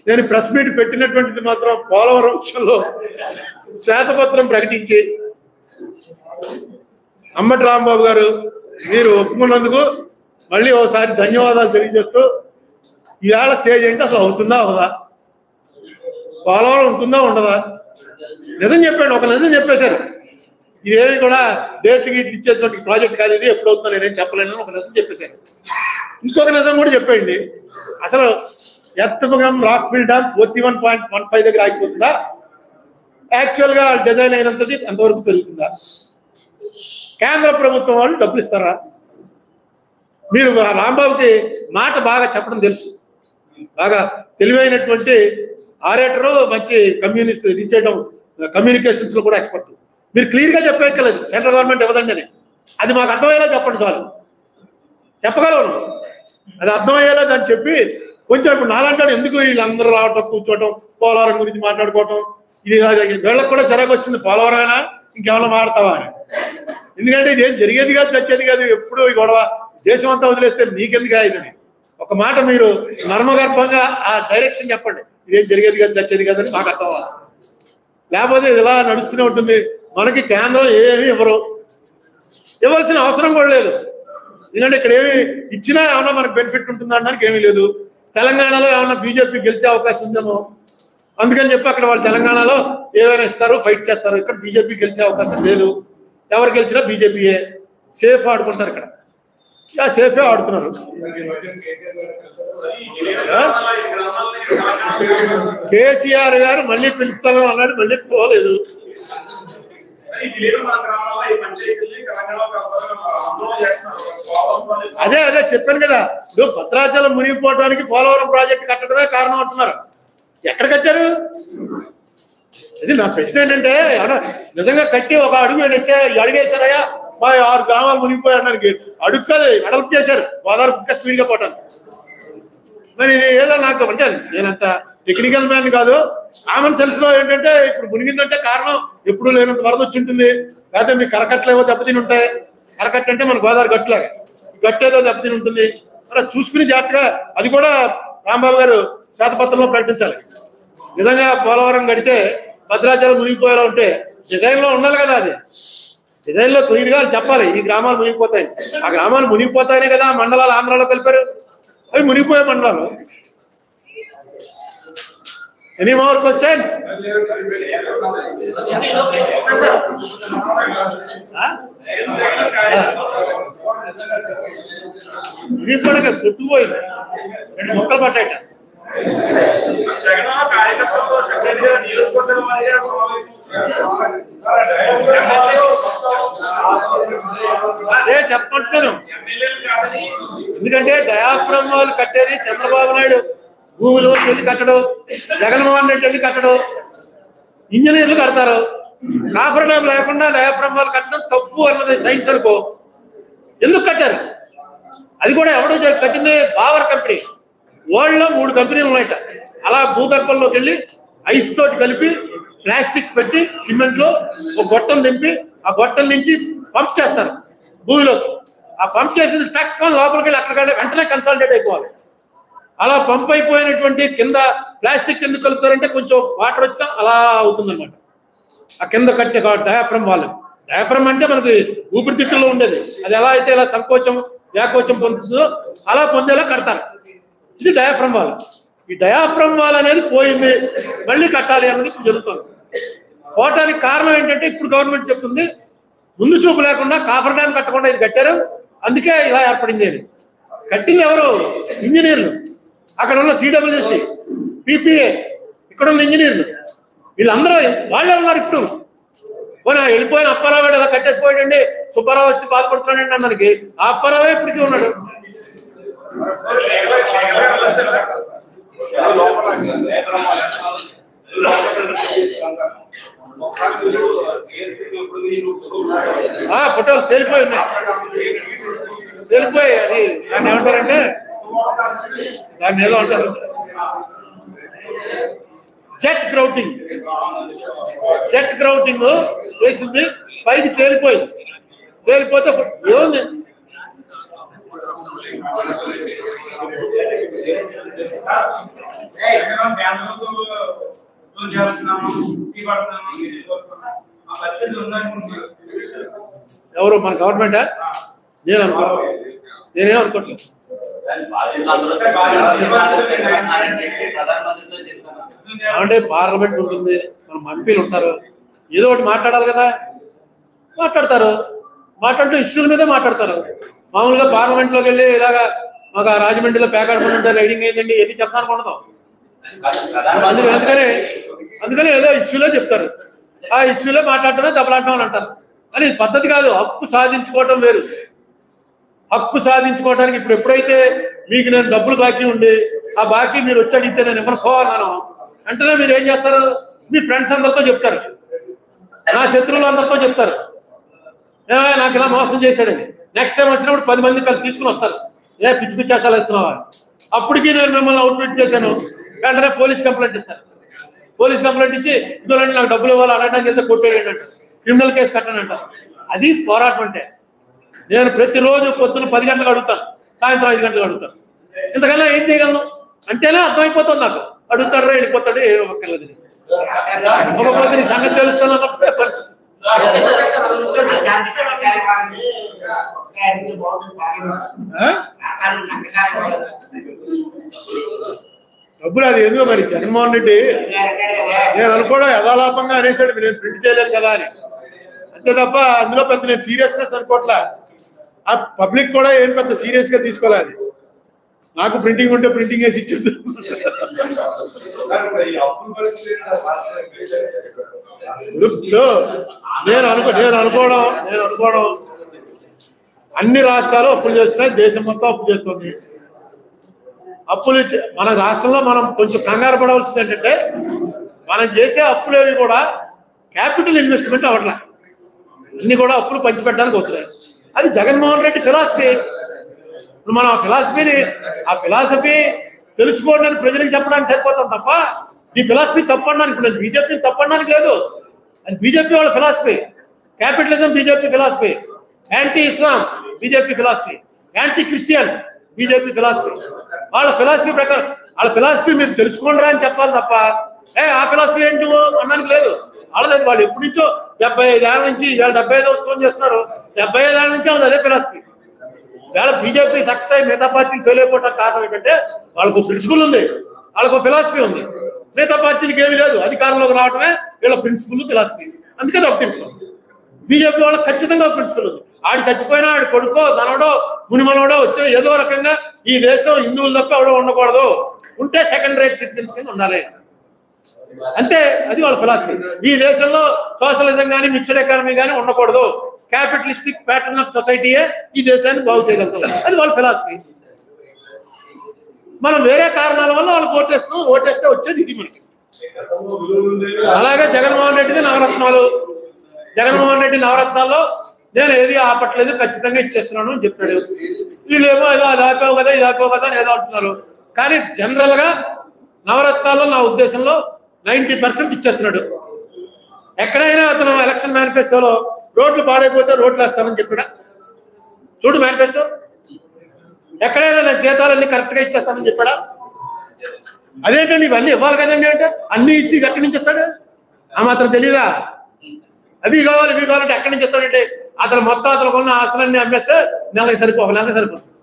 నేను press meet పెట్టినటువంటిది మాత్రం పోలవరం విషయంలో శ్వేతపత్రం ప్రకటించి అమ్మటి రాంబాబు గారు మీరు ఒప్పుకున్నందుకు మళ్ళీ ఒకసారి ధన్యవాదాలు తెలియజేస్తూ ఈవేళ స్టేజ్ ఏంటి అసలు అవుతుందా అవదా పోలవరం ఉంటుందా ఉండదా నిజం చెప్పండి ఒక నిజం చెప్పేశారు ఇదేమి కూడా డేట్ గీట్ ఇచ్చేటువంటి ప్రాజెక్ట్ కాదు ఇది ఎప్పుడు అవుతుందో నేనేం చెప్పలేను ఒక నిజం చెప్పేశారు ఇంకొక నిజం కూడా చెప్పండి అసలు ఎత్తగం rock field dam forty one point one five దగ్గర ఆగిపోతుందా యాక్చువల్ గా డిజైన్ అయినంతది అంతవరకు పెరుగుతుందా కేంద్ర ప్రభుత్వం వాళ్ళు డబ్బులు ఇస్తారా మీరు ఆ రాంబాబుకి మాట బాగా చెప్పడం తెలుసు బాగా తెలివైనటువంటి ఆరేటరు మంచి కమ్యూనిస్ట్ ఇది చేయడం కమ్యూనికేషన్స్ లో కూడా ఎక్స్పర్ట్ మీరు క్లియర్ గా చెప్పక్కర్లేదు సెంట్రల్ గవర్నమెంట్ ఇవ్వదండి అని అది మాకు అర్థమయ్యేలా చెప్పండి చాలు చెప్పగలరు అది అర్థమయ్యేలా దాన్ని చెప్పి కొంచెం ఇప్పుడు నాలంటాడు ఎందుకు వీళ్ళందరూ రావటం కూర్చోవటం పోలవరం గురించి మాట్లాడుకోవటం ఇది అది వీళ్ళకి కూడా చిరాకు వచ్చింది పోలవరమేనా ఇంకేమైనా మాడతావా అని ఎందుకంటే ఇదేం జరిగేది కాదు చచ్చేది కాదు ఎప్పుడు ఈ గొడవ దేశం అంతా వదిలేస్తే నీకెందుకు ఇదని ఒక మాట మీరు నర్మగర్భంగా ఆ డైరెక్షన్ చెప్పండి ఇదేం జరిగేది కాదు చచ్చేది కాదని మాకు అర్థం అవ్వాలి. లేకపోతే ఇది ఇలా నడుస్తూనే ఉంటుంది మనకి కేంద్రం ఏమీ ఇవ్వరు ఇవ్వాల్సిన అవసరం కూడా లేదు ఎందుకంటే ఇక్కడ ఏమి ఇచ్చినా ఏమన్నా మనకు బెనిఫిట్ ఉంటుంది అనడానికి ఏమీ లేదు తెలంగాణలో ఏమన్నా బీజేపీ గెలిచే అవకాశం ఉందేమో అందుకని చెప్పి అక్కడ వాళ్ళు తెలంగాణలో ఏదైనా ఇస్తారు ఫైట్ చేస్తారు ఇక్కడ బీజేపీ గెలిచే అవకాశం లేదు ఎవరు గెలిచినా బీజేపీయే సేఫ్ ఆడుకుంటారు ఇక్కడ యా, సేఫే ఆడుతున్నారు కేసీఆర్ గారు మళ్ళీ పిలుస్తాను అన్నాడు మళ్ళీ పోలేదు అదే అదే చెప్పాను కదా ఇప్పుడు భద్రాచలం మునిగిపోవడానికి పోలవరం ప్రాజెక్ట్ కట్టడమే కారణం అంటున్నారు ఎక్కడ కట్టారు ఇది నా ప్రశ్న ఏంటంటే ఎవరో నిజంగా కట్టి ఒక అడుగు వేసే అడుగేశారయ్యా మా ఆరు గ్రామాలు మునిగిపోయారు నాకు అడుగు కాదు వెడల్పు చేశారు గోదావరి కుక్క స్పీడ్ గా పోవటానికి మరి ఇది ఏదో నాకు అంటే నేనంత టెక్నికల్ మ్యాన్ కాదు కామన్ సెన్స్ లో ఏంటంటే ఇప్పుడు మునిగిందంటే కారణం ఎప్పుడు లేనంత వరద వచ్చి ఉంటుంది లేకపోతే మీ కరకట్లు ఏవో దెబ్బతిని ఉంటాయి కరకట్ట అంటే మన గోదావరి గట్టులాగా ఈ గట్టు ఏదో దెబ్బతిని ఉంటుంది మరి అది చూసుకుని జాగ్రత్తగా అది కూడా రాంబాబు గారు శాతపత్రంలో ప్రకటించాలి నిజంగా పోలవరం కడితే భద్రాచలం మునిగిపోయేలా ఉంటే డిజైన్ లో ఉండాలి కదా అది డిజైన్ లో క్లియర్ గా చెప్పాలి ఈ గ్రామాలు మునిగిపోతాయి ఆ గ్రామాలు మునిగిపోతాయనే కదా ఆ మండలాలు ఆంధ్రాలో కలిపారు అవి మునిగిపోయే మండలాలు ఎనీ మోర్ క్వశ్చన్స్ ఇది కూడా గుర్తుపోయింది రెండు మొక్కలు పట్టాయట జగన్ కార్యకర్తలతో సెక్రటరీ నియోజకవర్గం వారీగా సమావేశం అదే చెప్పట్లేదు ఎమ్మెల్యేలు కాదని ఎందుకంటే డయాఫ్రమ్ వాళ్ళు కట్టేది చంద్రబాబు నాయుడు భూమిలో వెళ్ళి కట్టడు జగన్మోహన్ రెడ్డి వెళ్ళి కట్టడు ఇంజనీర్లు కడతారు కాఫర్ డ్యామ్ లేకుండా డయాఫ్రమ్ వాళ్ళు కట్టడం తప్పు అన్నది సైన్స్ అనుకో ఎందుకు కట్టారు అది కూడా ఎవడో చే- కట్టింది బావర్ కంపెనీ వరల్డ్ లో మూడు కంపెనీలు ఉన్నాయట అలా భూగర్భంలోకి వెళ్ళి ఐస్ తోటి కలిపి ప్లాస్టిక్ పెట్టి సిమెంట్ లో ఒక గొట్టం దింపి ఆ గొట్టం నుంచి పంప్ చేస్తారు భూమిలోకి ఆ పంప్ చేసింది టక్ అని లోపలికి వెళ్ళి అక్కడ వెంటనే కన్సల్టేట్ అయిపోవాలి అలా పంప్ అయిపోయినటువంటి కింద ప్లాస్టిక్ ఎందుకు కలుపుతారంటే కొంచెం వాటర్ వచ్చినా అలా అవుతుంది ఆ కింద కట్టే డయాఫ్రమ్ వాళ్ళు డయాఫ్రమ్ అంటే మనకి ఊపిరితిత్తుల్లో ఉండేది అది ఎలా అయితే ఇలా సంకోచం వ్యాకోచం పొందుతుందో అలా పొందేలా కడతారు ఇది డయాఫ్రమ్ వాల్ ఈ డయాఫ్రమ్ వాల్ అనేది పోయింది మళ్ళీ కట్టాలి అన్నది ఇప్పుడు జరుగుతుంది పోవటానికి కారణం ఏంటంటే ఇప్పుడు గవర్నమెంట్ చెప్తుంది ముందు చూపు లేకుండా కాఫర్ డ్యామ్ కట్టకుండా ఇది కట్టారు అందుకే ఇలా ఏర్పడింది అని కట్టింది ఎవరు ఇంజనీర్లు అక్కడ ఉన్న సిడబ్ల్యూసి పిపిఏ ఇక్కడ ఉన్న ఇంజనీర్లు వీళ్ళందరూ వాళ్ళే ఉన్నారు ఇప్పుడు పోనీ ఆ వెళ్ళిపోయిన అప్పారావు ఎలా కట్టేసిపోయాడండి సుబ్బారావు వచ్చి బాధపడుతున్నాడండి అన్నదానికి ఆ అప్పారావే ఇప్పటికీ ఉన్నాడు ఆ ఫోటోలు తేలిపోయి ఉన్నాయి తేలిపోయి అది దాన్ని ఏమంటారంటే దాన్ని ఏదో అంటారు జెట్ గ్రౌటింగ్ జెట్ గ్రౌటింగ్ చేసింది పైకి తేలిపోయింది తేలిపోతే ఏముంది ఎవరు మన గవర్నమెంటా నేను అనుకో నేనేం అనుకోవట్లేదు అంటే పార్లమెంట్ ఉంటుంది మన మంత్రులు ఉంటారు ఏదో ఒకటి మాట్లాడాలి కదా మాట్లాడతారు మాట్లాడుతూ ఇష్యూల మీదే మాట్లాడతారు మామూలుగా పార్లమెంట్ లోకి వెళ్ళి ఇలాగా మాకు ఆ రాజమండ్రిలో పేకాడుకుని ఉంటే రైడింగ్ అయిందండి ఏది చెప్పడానికి ఉండదు అందుకని అందుకని అందుకని ఏదో ఇష్యూలో చెప్తారు ఆ ఇష్యూలో మాట్లాడటమే దెబ్బలాడటం అని అంటారు కానీ ఇది పద్ధతి కాదు హక్కు సాధించుకోవటం వేరు హక్కు సాధించుకోవడానికి ఇప్పుడు ఎప్పుడైతే మీకు నేను డబ్బులు బాకీ ఉండి ఆ బాకీ మీరు వచ్చి అడిగితే నేను ఎవరు పోవాలన్నాను వెంటనే మీరు ఏం చేస్తారు మీ ఫ్రెండ్స్ అందరితో చెప్తారు నా శత్రువులు అందరితో చెప్తారు ఏమయ్య నాకు ఇలా మోసం చేశాడని నెక్స్ట్ టైం వచ్చినప్పుడు పది మంది కలిసి తీసుకుని వస్తారు ఏ పిచ్చి పిచ్చి అసలు వేస్తున్నావా అప్పటికి నేను మిమ్మల్ని అవుట్ఫిట్ చేశాను వెంటనే పోలీస్ కంప్లైంట్ ఇస్తారు పోలీస్ కంప్లైంట్ ఇచ్చి ఇద్దరండి నాకు డబ్బులు ఇవ్వాలి అడగడానికి వెళ్తే కొట్టేయండి అంటారు క్రిమినల్ కేసు కట్టండి అంటారు అది పోరాటం అంటే నేను ప్రతిరోజు పొద్దున్న పది గంటలకు అడుగుతాను సాయంత్రం ఐదు గంటలకు అడుగుతాను ఇంతకన్నా ఏం చేయగలను అంటేనే అర్థమైపోతుంది నాకు అడుగుతాడు రా వెళ్ళిపోతాడు ఏ ఒక్కర్లేదు ఇవ్వకపోతే నీ సంగతి తెలుస్తాను అన్నప్పుడే సరే. ఆ? డబ్బులు అది ఎందుకో మరి జగన్మోహన్ రెడ్డి నేను అనుకోవడం యథాలాపంగా అనేసాడు మీరు నేను ప్రింట్ చేయలేదు కదా అని అంతే తప్ప అందులో పెద్ద నేను సీరియస్నెస్ అనుకోవట్లా ఆ పబ్లిక్ కూడా ఏం పెద్ద సీరియస్ గా తీసుకోవాలి అది నాకు ప్రింటింగ్ ఉంటే ప్రింటింగ్ వేసి ఇచ్చింది ఇప్పుడు నేను అనుకో నేను అనుకోవడం నేను అనుకోవడం అన్ని రాష్ట్రాలు అప్పులు చేస్తున్నాయి దేశం మొత్తం అప్పు చేస్తుంది అప్పులు చే- మన రాష్ట్రంలో మనం కొంచెం కంగారు పడవలసింది ఏంటంటే మనం చేసే అప్పులేవి కూడా క్యాపిటల్ ఇన్వెస్ట్మెంట్ అవ్వట్లే అన్ని కూడా అప్పులు పంచిపెట్టడానికి అవుతున్నాయి అది జగన్మోహన్ రెడ్డి ఫిలాసఫీ ఇప్పుడు మనం ఆ ఫిలాసఫీని ఆ ఫిలాసఫీ తెలుసుకోవడానికి ప్రజలకు చెప్పడానికి సరిపోతాం తప్ప ఈ ఫిలాసఫీ తప్పడానికి ఇప్పుడు నేను బీజేపీ తప్పడానికి లేదు అది బీజేపీ వాళ్ళ philosophy capitalism BJP philosophy anti Islam BJP philosophy anti Christian BJP philosophy వాళ్ళ ఫిలాసఫీ ప్రకారం వాళ్ళ ఫిలాసఫీ మీరు తెలుసుకోండిరా అని చెప్పాలి తప్ప ఏ ఆ ఫిలాసఫీ ఏంటి నువ్వు అనడానికి లేదు వాళ్ళది వాళ్ళు ఎప్పటి నుంచో డెబ్బై ఐదేళ్ల నుంచి ఇవాళ డెబ్బై ఐదో ఉత్సవం చేస్తున్నారు డెబ్బై ఐదేళ్ల నుంచి వాళ్ళది అదే ఫిలాసఫీ వేళ బీజేపీ సక్సెస్ అయ్యి మిగతా పార్టీలు ఫెయిల్ అయిపోవడం కారణం ఏంటంటే వాళ్ళకు ప్రిన్సిపల్ ఉంది వాళ్ళకు ఫిలాసఫీ ఉంది మిగతా పార్టీలకు ఏమీ లేదు అధికారంలోకి రావడమే వీళ్ళ ప్రిన్సిపల్ ఫిలాసఫీ అందుకని ఒక బీజేపీ వాళ్ళకి ఖచ్చితంగా ప్రిన్సిపల్ ఉంది ఆడు చచ్చిపోయినా ఆడు కొడుకో ధనడో మునిమనోడో వచ్చిన ఏదో రకంగా ఈ దేశం హిందువులు తప్ప ఎవడో ఉండకూడదు ఉంటే సెకండ్ రేట్ సిటిజన్స్ కింద ఉండాలి అంతే అది వాళ్ళ ఫిలాసఫీ ఈ దేశంలో సోషలిజం కానీ మిక్స్డ్ ఎకానమీ కానీ ఉండకూడదు క్యాపిటలిస్టిక్ ప్యాటర్న్ ఆఫ్ సొసైటీయే ఈ దేశాన్ని బాగు చేయగలుగుతాం అది వాళ్ళ ఫిలాసఫీ మనం వేరే కారణాల వల్ల వాళ్ళకి ఓటేస్తాం ఓటేస్తే వచ్చేది ఇది మనకి అలాగే జగన్మోహన్ రెడ్డిది నవరత్నాలు జగన్మోహన్ రెడ్డి నవరత్నాల్లో నేను ఏది ఆపట్లేదు ఖచ్చితంగా ఇచ్చేస్తున్నాను అని చెప్పాడు వీళ్ళేమో ఏదో అది ఆపావు కదా ఇది ఆపావు కదా అని ఏదో అంటున్నారు కానీ జనరల్ గా నవరత్నాల్లో నా ఉద్దేశంలో నైన్టీ పర్సెంట్ ఇచ్చేస్తున్నాడు ఎక్కడైనా అతను ఎలక్షన్ మేనిఫెస్టోలో రోడ్లు పాడైపోతే రోడ్లు వేస్తానని చెప్పాడా చూడు మేనిఫెస్టో ఎక్కడైనా నేను జీతాలన్నీ కరెక్ట్ గా ఇచ్చేస్తానని చెప్పాడా అదేంటండి ఇవన్నీ ఇవ్వాలి కదండి అంటే అన్ని ఇచ్చి ఎక్కడి నుంచి ఇస్తాడు ఆ మాత్రం తెలీదా అవి కావాలి ఇవి కావాలంటే ఎక్కడి నుంచి ఇస్తాడంటే అతను మొత్తం అతను కొన్న ఆస్తులన్నీ అమ్మేస్తే నెలకి సరిపో ఒక నెలకి సరిపోతుంది